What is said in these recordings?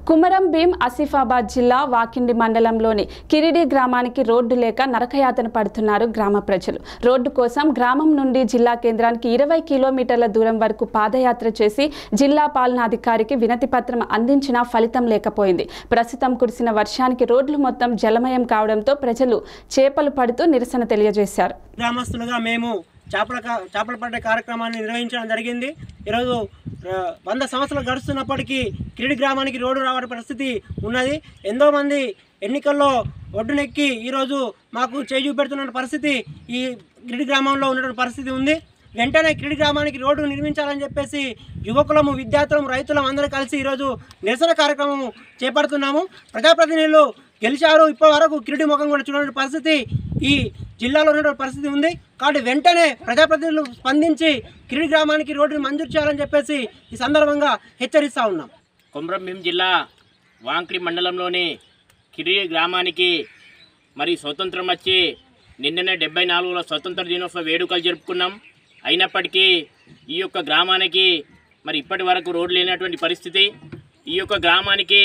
కుమరం భీం ఆసిఫాబాద్ జిల్లా వాకిండి మండలంలోని కిరిడి గ్రామానికి రోడ్డు లేక నరకయాతన పడుతున్నారు గ్రామ ప్రజలు రోడ్డు కోసం గ్రామం నుండి జిల్లా కేంద్రానికి ఇరవై కిలోమీటర్ల దూరం వరకు పాదయాత్ర చేసి జిల్లా పాలనాధికారికి వినతి పత్రం అందించినా ఫలితం లేకపోయింది ప్రస్తుతం కురిసిన వర్షానికి రోడ్లు మొత్తం జలమయం కావడంతో ప్రజలు చేపలు పడుతూ నిరసన తెలియజేశారు గ్రామస్తులుగా మేము చేపల కా- చేపల పట్టే కార్యక్రమాన్ని నిర్వహించడం జరిగింది ఈరోజు ఆ, వంద సంవత్సరాలు గడుస్తున్నప్పటికీ కిరిడి గ్రామానికి రోడ్డు రావని పరిస్థితి ఉన్నది ఎంతో మంది ఎన్నికల్లో ఒడ్డునెక్కి ఈరోజు మాకు చేయి చూపెడుతున్న పరిస్థితి ఈ కిరిడి గ్రామంలో ఉన్నటువంటి పరిస్థితి ఉంది వెంటనే కిరిడి గ్రామానికి రోడ్డు నిర్మించాలని చెప్పేసి యువకులము విద్యార్థులము రైతులం అందరూ కలిసి ఈరోజు నిరసన కార్యక్రమం చేపడుతున్నాము ప్రజాప్రతినిధులు గెలిచారు ఇప్పటి వరకు కిరీటి ముఖం కూడా చూడని పరిస్థితి ఈ జిల్లాలో ఉన్నటువంటి పరిస్థితి ఉంది కాబట్టి వెంటనే ప్రజాప్రతినిధులు స్పందించి కిరీటి గ్రామానికి రోడ్డుని మంజూరు చేయాలని చెప్పేసి ఈ సందర్భంగా హెచ్చరిస్తా ఉన్నాం కొమరంభీం జిల్లా వాంక్రి మండలంలోని కిరి గ్రామానికి మరి స్వతంత్రం వచ్చి నిన్ననే డెబ్బై నాలుగులో స్వతంత్ర దినోత్సవ వేడుకలు జరుపుకున్నాం అయినప్పటికీ ఈ యొక్క గ్రామానికి మరి ఇప్పటి వరకు రోడ్డు లేనటువంటి పరిస్థితి ఈ యొక్క గ్రామానికి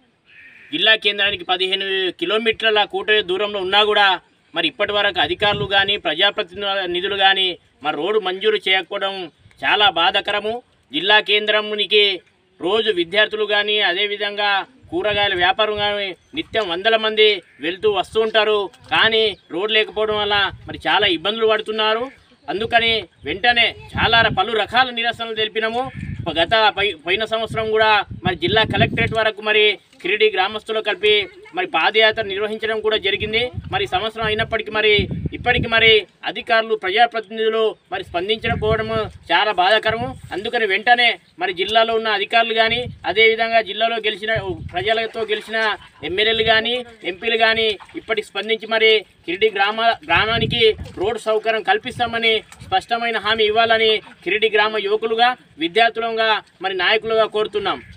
జిల్లా కేంద్రానికి పదిహేను కిలోమీటర్ల కూట దూరంలో ఉన్నా కూడా మరి ఇప్పటి వరకు అధికారులు కానీ ప్రజాప్రతినిధులు కానీ మరి రోడ్డు మంజూరు చేయకపోవడం చాలా బాధాకరము జిల్లా కేంద్రానికి రోజు విద్యార్థులు కానీ అదేవిధంగా కూరగాయల వ్యాపారం కానీ నిత్యం వందల మంది వెళ్తూ వస్తూ ఉంటారు కానీ రోడ్ లేకపోవడం వల్ల మరి చాలా ఇబ్బందులు పడుతున్నారు అందుకని వెంటనే చాలా పలు రకాల నిరసనలు తెలిపినాము గత పై పోయిన సంవత్సరం కూడా మరి జిల్లా కలెక్టరేట్ వరకు మరి కిరీడి గ్రామస్తులు కలిపి మరి పాదయాత్ర నిర్వహించడం కూడా జరిగింది మరి సంవత్సరం అయినప్పటికీ మరి ఇప్పటికి మరి అధికారులు ప్రజాప్రతినిధులు మరి స్పందించకపోవడం చాలా బాధాకరము అందుకని వెంటనే మరి జిల్లాలో ఉన్న అధికారులు కానీ అదేవిధంగా జిల్లాలో గెలిచిన ప్రజలతో గెలిచిన ఎమ్మెల్యేలు కానీ ఎంపీలు కానీ ఇప్పటికి స్పందించి మరి కిరీడి గ్రామ గ్రామానికి రోడ్డు సౌకర్యం కల్పిస్తామని స్పష్టమైన హామీ ఇవ్వాలని కిరీడి గ్రామ యువకులుగా విద్యార్థులుగా మరి నాయకులుగా కోరుతున్నాం